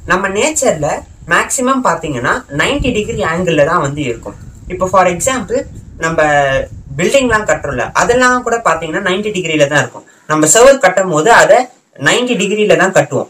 நம்ம நேச்சர்ல மேக்சிமம் பாத்தீங்கன்னா 90 degree angle தான் வந்து இருக்கும் இப்போ ஃபார் எக்ஸாம்பிள் நம்ம பில்டிங்லாம் கட்டுறோம்ல அதெல்லாம் கூட பாத்தீங்கன்னா 90 டிகிரில தான் இருக்கும் நம்ம சர்வர் கட்டும் போது அதை 90 டிகிரில தான் கட்டுவோம்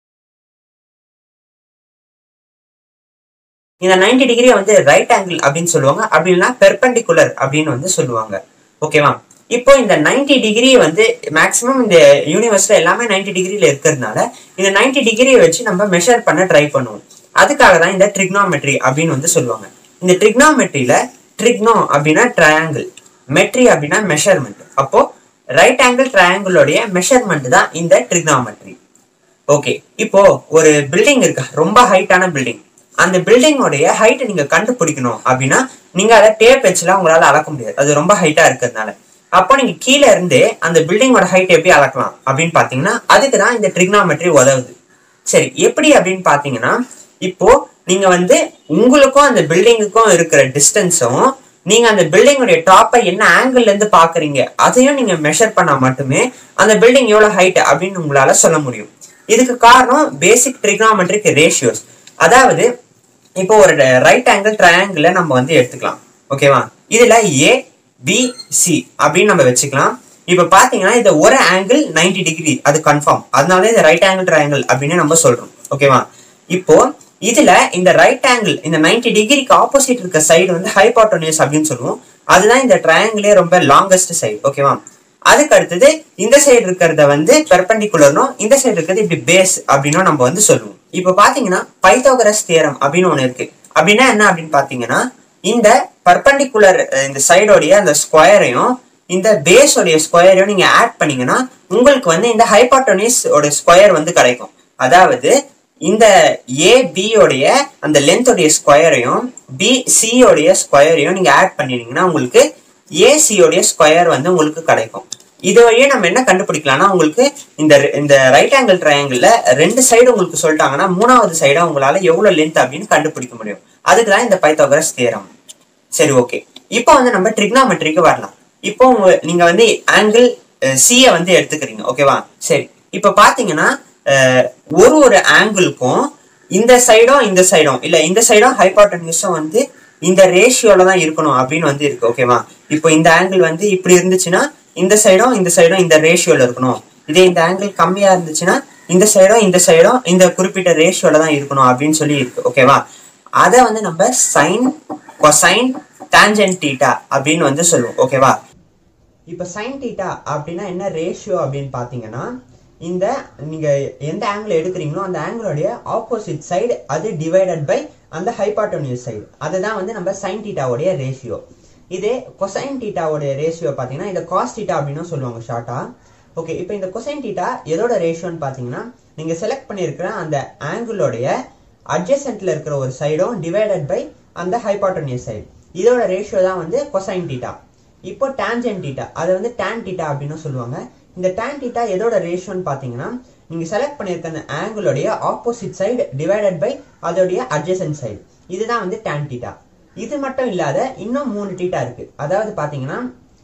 இந்த 90 டிகிரி வந்து ரைட் ஆங்கிள் அப்படின்னு சொல்லுவாங்க அப்படி இல்லைன்னா பெர்பெண்டிகுலர் அப்படின்னு வந்து சொல்லுவாங்க ஓகேவா இப்போ இந்த 90 டிகிரி வந்து மேக்ஸிமம் இந்த யூனிவர்ஸ்ல எல்லாமே 90 டிகிரில இருக்கிறதுனால இந்த 90 டிகிரியை வச்சு நம்ம மெஷர் பண்ண ட்ரை பண்ணுவோம் அதுக்காக தான் இந்த ட்ரிக்னாமெட்ரி அப்படின்னு வந்து சொல்லுவாங்க இந்த ட்ரிக்னாமெட்ரியில ட்ரிக்னோ அப்படின்னா ட்ரையாங்கிள் மெட்ரி அப்படின்னா மெஷர்மெண்ட் அப்போ ரைட் ஆங்கிள் ட்ரையாங்கிளோடைய மெஷர்மெண்ட் தான் இந்த ட்ரிக்னாமெட்ரி ஓகே இப்போ ஒரு பில்டிங் இருக்கு ரொம்ப ஹைட்டான பில்டிங் அந்த பில்டிங்கோடைய ஹைட் நீங்க கண்டுபிடிக்கணும் அப்படின்னா நீங்க அதை டேப் வச்சுலாம் உங்களால அளக்க முடியாது அது ரொம்ப ஹைட்டா இருக்கிறதுனால அப்போ நீங்க கீழே இருந்து அந்த பில்டிங்கோட ஹைட் எப்படி அளக்கலாம் அப்படின்னு பாத்தீங்கன்னா அதுக்கு தான் இந்த ட்ரிக்னாமெட்ரி உதவுது சரி எப்படி அப்படின்னு பாத்தீங்கன்னா இப்போ நீங்க வந்து உங்களுக்கும் அந்த பில்டிங்குக்கும் இருக்கிற டிஸ்டன்ஸும் நீங்க அந்த பில்டிங்கோடைய டாப்பை என்ன ஆங்கிள் இருந்து பாக்குறீங்க அதையும் நீங்க மெஷர் பண்ணா மட்டுமே அந்த பில்டிங் எவ்வளவு ஹைட் அப்படின்னு உங்களால சொல்ல முடியும் இதுக்கு காரணம் பேசிக் ட்ரிக்னாமெட்ரிக் ரேஷியோஸ் அதாவது இப்போ ஒரு ரைட் ஆங்கிள் ட்ரையாங்கிள நம்ம வந்து எடுத்துக்கலாம் ஓகேவா இதுல ஏ பி சி அப்படின்னு நம்ம வச்சுக்கலாம் இப்போ பாத்தீங்கன்னா இந்த ஒரு ஆங்கிள் 90 டிகிரி அது கன்ஃபார்ம் அதனால இந்த ரைட் ஆங்கிள் ட்ரையாங்கிள் அப்படின்னு நம்ம சொல்றோம் ஓகேவா இப்போ இதுல இந்த ரைட் ஆங்கிள் இந்த 90 டிகிரிக்கு ஆப்போசிட் இருக்க சைடு வந்து ஹைபாட்டோனியஸ் அப்படின்னு சொல்லுவோம் அதுதான் இந்த ட்ரையாங்கிளே ரொம்ப லாங்கஸ்ட் சைடு ஓகேவா அதுக்கு அடுத்தது இந்த சைடு இருக்கிறத வந்து பெர்பெண்டிகுலர்னும் இந்த சைடு இருக்கிறது இப்படி பேஸ் அப்படின்னும் நம்ம வந்து சொல்லுவோம் இப்போ பாத்தீங்கன்னா பைத்தாகரஸ் தியரம் அப்படின்னு ஒண்ணு இருக்கு அப்படின்னா என்ன அப்படின்னு பாத்தீங்கன்னா இந்த பர்பண்டிகுலர் இந்த சைடோடைய அந்த ஸ்கொயரையும் இந்த பேஸோடைய ஸ்கொயரையும் நீங்க ஆட் பண்ணீங்கன்னா உங்களுக்கு வந்து இந்த ஹைபாட்டோனிஸ் ஓட ஸ்கொயர் வந்து கிடைக்கும் அதாவது இந்த ஏ பி உடைய அந்த லென்த்தோடைய ஸ்கொயரையும் பி சி உடைய ஸ்கொயரையும் நீங்க ஆட் பண்ணிட்டீங்கன்னா உங்களுக்கு ஏசி உடைய ஸ்கொயர் வந்து உங்களுக்கு கிடைக்கும் இது வழியே நம்ம என்ன கண்டுபிடிக்கலாம்னா உங்களுக்கு இந்த இந்த ரைட் ஆங்கிள் ட்ரையாங்கிள்ல ரெண்டு சைடு உங்களுக்கு சொல்லிட்டாங்கன்னா மூணாவது சைடா உங்களால எவ்வளவு லென்த் அப்படின்னு கண்டுபிடிக்க முடியும் அதுக்கு தான் இந்த பைத்தாகரஸ் தியரம் சரி ஓகே இப்போ வந்து நம்ம ட்ரிக்னாமெட்ரிக்கு வரலாம் இப்போ உங்க நீங்க வந்து ஆங்கிள் சியை வந்து எடுத்துக்கிறீங்க ஓகேவா சரி இப்போ பாத்தீங்கன்னா அஹ், ஒரு ஒரு ஆங்கிளுக்கும் இந்த சைடும் இந்த சைடும் இல்ல இந்த சைடும் ஹைபாட்டனியூஸும் வந்து இந்த ரேஷியோல தான் இருக்கணும் அப்படின்னு வந்து இருக்கு ஓகேவா இப்போ இந்த ஆங்கிள் வந்து இப்படி இருந்துச்சுன்னா இந்த சைடும் இந்த சைடும் இந்த ரேஷியோல இருக்கணும் இதே இந்த ஆங்கிள் கம்மியா இருந்துச்சுன்னா இந்த சைடும் இந்த சைடும் இந்த குறிப்பிட்ட ரேஷியோல தான் இருக்கணும் அப்படின்னு சொல்லி இருக்கு ஓகேவா அதை வந்து நம்ம சைன் கொசைன் டான்ஜென்ட் தீட்டா அப்படின்னு வந்து சொல்லுவோம் ஓகேவா இப்போ சைன் தீட்டா அப்படின்னா என்ன ரேஷியோ அப்படின்னு பார்த்தீங்கன்னா இந்த நீங்க எந்த ஆங்கிள் எடுக்கிறீங்களோ அந்த ஆங்கிளோடைய ஆப்போசிட் சைடு அது டிவைடட் பை அந்த ஹைபாட்டோனியஸ் சைடு அதுதான் வந்து நம்ம சைன் தீட்டாவுடைய ரேஷியோ இதே கொசைன் தீட்டாவுடைய ரேஷியோ பார்த்தீங்கன்னா இதை காஸ் தீட்டா அப்படின்னு சொல்லுவாங்க ஷார்ட்டா ஓகே இப்போ இந்த கொசைன் தீட்டா எதோட ரேஷியோன்னு பார்த்தீங்கன்னா நீங்க செலக்ட் பண்ணியிருக்கிற அந்த ஆங்கிளோடைய அட்ஜசன்ட்ல இருக்கிற ஒரு சைடும் டிவைடட் பை அந்த ஹைபாட்டோனியஸ் சைடு இதோட ரேஷியோ தான் வந்து கொசைன் தீட்டா இப்போ டான்ஜென்ட் தீட்டா அதை வந்து tan தீட்டா அப்படின்னு சொல்லுவாங்க இந்த tan தீட்டா எதோட ரேஷியோன்னு பார்த்தீங்கன்னா நீங்க செலக்ட் பண்ணியிருக்க அந்த ஆங்கிளோடைய ஆப்போசிட் சைடு டிவைடட் பை அதோடைய அட்ஜசன்ட் சைடு இதுதான் வந்து tan தீட்டா இது மட்டும் இல்லாத இன்னும் மூணு தீட்டா இருக்கு அதாவது பாத்தீங்கன்னா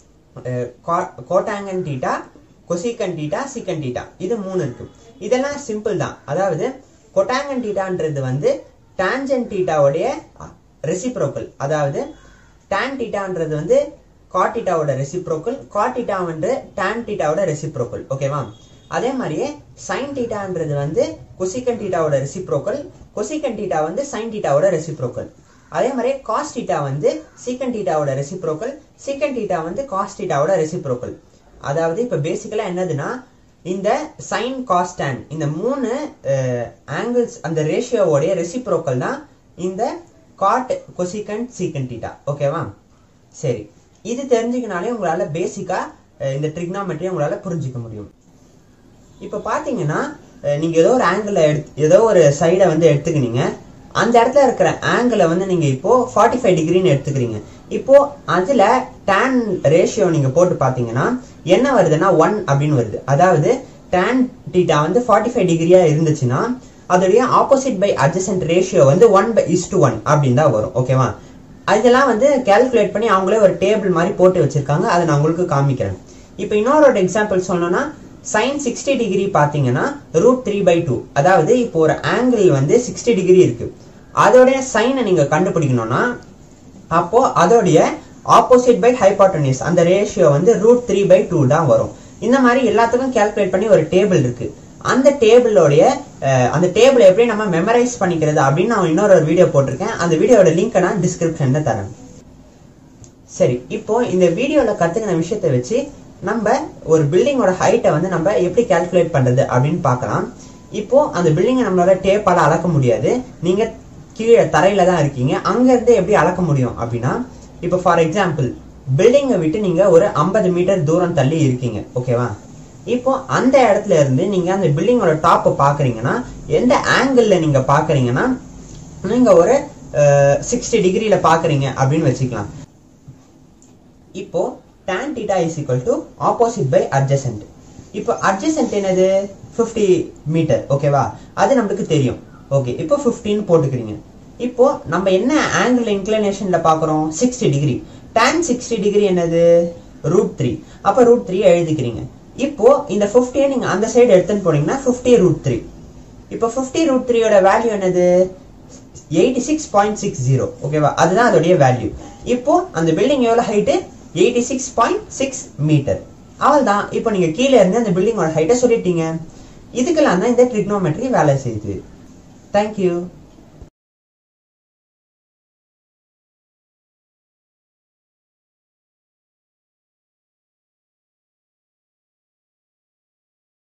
cotangent theta cosecant theta secant theta இது மூணு இருக்கு இதெல்லாம் சிம்பிள் தான் அதாவது கொட்டாங்கன் தீட்டான்றது வந்து டான்ஜென்ட் தீட்டாவுடைய ரெசிப்ரோக்கல் அதாவது tan தீட்டான்றது வந்து காட் தீட்டாவோட ரெசிப்ரோக்கல் காட் தீட்டா வந்து tan தீட்டாவோட ரெசிப்ரோக்கல் ஓகேவா அதே மாதிரியே சைன் தீட்டான்றது வந்து கொசிகன் தீட்டாவோட ரெசிப்ரோக்கல் கொசிகன் தீட்டா வந்து சைன் தீட்டாவோட ரெசிப்ரோக்கல் அதே மாதிரி காஸ் தீட்டா வந்து சீக்கன் தீட்டாவோட ரெசிப்ரோக்கல் சீக்கன் தீட்டா வந்து காஸ் தீட்டாவோட ரெசிப்ரோக்கல் அதாவது இப்ப பேசிக்கலா என்னதுன்னா இந்த சைன் காஸ் tan இந்த மூணு ஆங்கிள்ஸ் அந்த ரேஷியோவோடைய ரெசிப்ரோக்கல் தான் இந்த காட் கொசிகன் சீக்கன் தீட்டா ஓகேவா சரி இது தெரிஞ்சுக்கினாலே உங்களால பேசிக்கா இந்த ட்ரிக்னாமெட்ரி உங்களால புரிஞ்சுக்க முடியும் இப்போ பார்த்தீங்கன்னா அஹ், நீங்க ஏதோ ஒரு ஆங்கிள் எடுத்து ஏதோ ஒரு சைடை வந்து எடுத்துக்கினீங்க அந்த இடத்துல இருக்கிற ஆங்கிளை வந்து நீங்க இப்போ ஃபார்ட்டி ஃபைவ் டிகிரின்னு எடுத்துக்கிறீங்க இப்போ அதுல tan ரேஷியோ நீங்க போட்டு பார்த்தீங்கன்னா என்ன வருதுன்னா ஒன் அப்படின்னு வருது அதாவது tan தீட்டா வந்து ஃபார்ட்டி ஃபைவ் டிகிரியா இருந்துச்சுன்னா அதோடைய ஆப்போசிட் பை அட்ஜசன்ட் ரேஷியோ வந்து one by is to one அப்படின்னு தான் வரும் ஓகேவா இதெல்லாம் வந்து கால்குலேட் பண்ணி அவங்களே ஒரு டேபிள் மாதிரி போட்டு வச்சிருக்காங்க அதை நான் உங்களுக்கு காமிக்கிறேன் இப்போ இன்னொரு ஒரு எக்ஸாம்பிள் சொல்லணும்னா சைன் சிக்ஸ்டி டிகிரி பார்த்தீங்கன்னா ரூட் த்ரீ பை டூ அதாவது இப்போ ஒரு ஆங்கிள் வந்து சிக்ஸ்டி டிகிரி இருக்கு அதோடைய சைனை நீங்க கண்டுபிடிக்கணும்னா அப்போ அதோடைய ஆப்போசிட் பை ஹைபாட்டனிஸ் அந்த ரேஷியோ வந்து ரூட் த்ரீ பை டூ தான் வரும் இந்த மாதிரி எல்லாத்துக்கும் கேல்குலேட் பண்ணி ஒரு டேபிள் இருக்கு அந்த டேபிளோடைய அந்த டேபிள் எப்படி நம்ம மெமரைஸ் பண்ணிக்கிறது அப்படின்னு நான் இன்னொரு ஒரு வீடியோ போட்டிருக்கேன் அந்த வீடியோட லிங்க்கை நான் டிஸ்கிரிப்ஷன்ல தரேன் சரி இப்போ இந்த வீடியோல கத்துக்கின விஷயத்தை வச்சு நம்ம ஒரு பில்டிங்கோட ஹைட்டை வந்து நம்ம எப்படி கால்குலேட் பண்றது அப்படின்னு பார்க்கலாம் இப்போ அந்த பில்டிங்கை நம்மளால டேப்பால அளக்க முடியாது நீங்க கீழே தரையில தான் இருக்கீங்க அங்க இருந்து எப்படி அளக்க முடியும் அப்படின்னா இப்போ ஃபார் எக்ஸாம்பிள் பில்டிங்கை விட்டு நீங்க ஒரு ஐம்பது மீட்டர் தூரம் தள்ளி இருக்கீங்க ஓகேவா இப்போ அந்த இடத்துல இருந்து நீங்க அந்த பில்டிங்கோட டாப்பை பாக்குறீங்கன்னா எந்த ஆங்கிள் நீங்க பாக்குறீங்கன்னா நீங்க ஒரு சிக்ஸ்டி டிகிரியில பாக்குறீங்க அப்படின்னு வச்சுக்கலாம் இப்போ tan theta is equal to opposite by adjacent இப்போ adjacent என்னது 50 மீட்டர் ஓகேவா அது நம்மளுக்கு தெரியும் ஓகே இப்போ 15 போட்டுக்கிறீங்க இப்போ நம்ம என்ன ஆங்கிள் இன்க்ளினேஷன்ல பாக்குறோம் 60 டிகிரி tan 60 டிகிரி என்னது ரூட் த்ரீ அப்போ ரூட் த்ரீ எழுதிக்கிறீங்க இப்போ இந்த 50 நீங்க அந்த சைடு எடுத்துன்னு போனீங்கன்னா 50 ரூட் த்ரீ இப்போ 50 ரூட் த்ரீயோட வேல்யூ என்னது eighty six point six zero ஓகேவா அதுதான் அதோடைய வேல்யூ இப்போ அந்த பில்டிங் எவ்வளோ height eighty six point six metre அவள் தான் இப்போ நீங்க கீழே இருந்து அந்த பில்டிங்கோட ஹைட்டை சொல்லிட்டீங்க இதுக்கெல்லாம் தான் இந்த ட்ரிக்னோமெட்ரி வேலை செய்யுது தேங்க்யூ